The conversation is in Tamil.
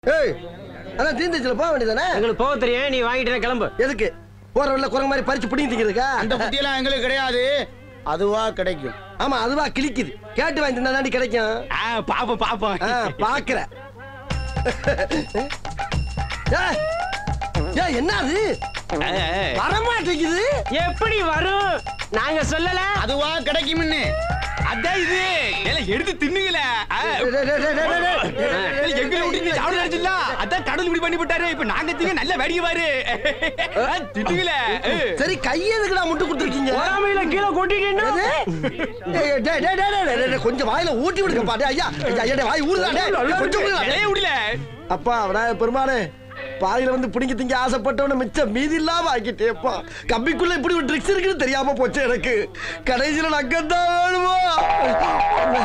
ஏய் அதான் தீந்துச்சுல போக வேண்டியதானே எங்களுக்கு போக தெரியும் நீ வாங்கிட்டு கிளம்பு எதுக்கு போற வழியில குரங்கு மாதிரி பறிச்சு பிடிங்கி திங்கிறதுக்கா அந்த புத்தியெல்லாம் எங்களுக்கு கிடையாது அதுவா கிடைக்கும் ஆமா அதுவா கிழிக்குது கேட்டு வாங்கி தின்னா தாண்டி கிடைக்கும் ஆ, பாப்போம் பாப்போம் ஆ, பாக்குற ஏய், ஏய், என்ன அது வரமாட்டேங்குது எப்படி வரும் நாங்க சொல்லல அதுவா கிடைக்கும்னு அதான் இது ஏல, எடுத்து தின்னுங்கள டேய், டேய், டேய், டேய், டேய், டேய். எங்களை விட்டு நீ சாப்பிட நினைச்சில்ல அதான் கடவுள் இப்படி பண்ணி விட்டாரு இப்ப நாங்க திங்க நல்ல வேடிக்கை பாரு ஆ, தின்னுங்கள சரி கையை எதுக்குடா முட்டு கொடுத்துருக்கீங்க பொறாமையில கீழே கொட்டிட்டீங்கன்னா எது? டேய், டேய், டேய், டேய், டேய், டேய், கொஞ்சம் வாயில ஊட்டி விடுங்க பாட்டு ஐயா ஐயா, ஐயா, வாய் ஊறுதா டேய், கொஞ்சம் ஊறுதா? இலைய விடல அப்பா விநாயக பெருமானே பாதியில வந்து பிடிங்க திங்க ஆசைப்பட்டவன மிச்சம் மீதி இல்லாம ஆக்கிட்டேப்பா கம்பிக்குள்ள இப்படி ஒரு ட்ரிக்ஸ் இருக்குன்னு தெரியாம போச்சு எனக்கு கடைசியில நக்கத்தான் வேணுமா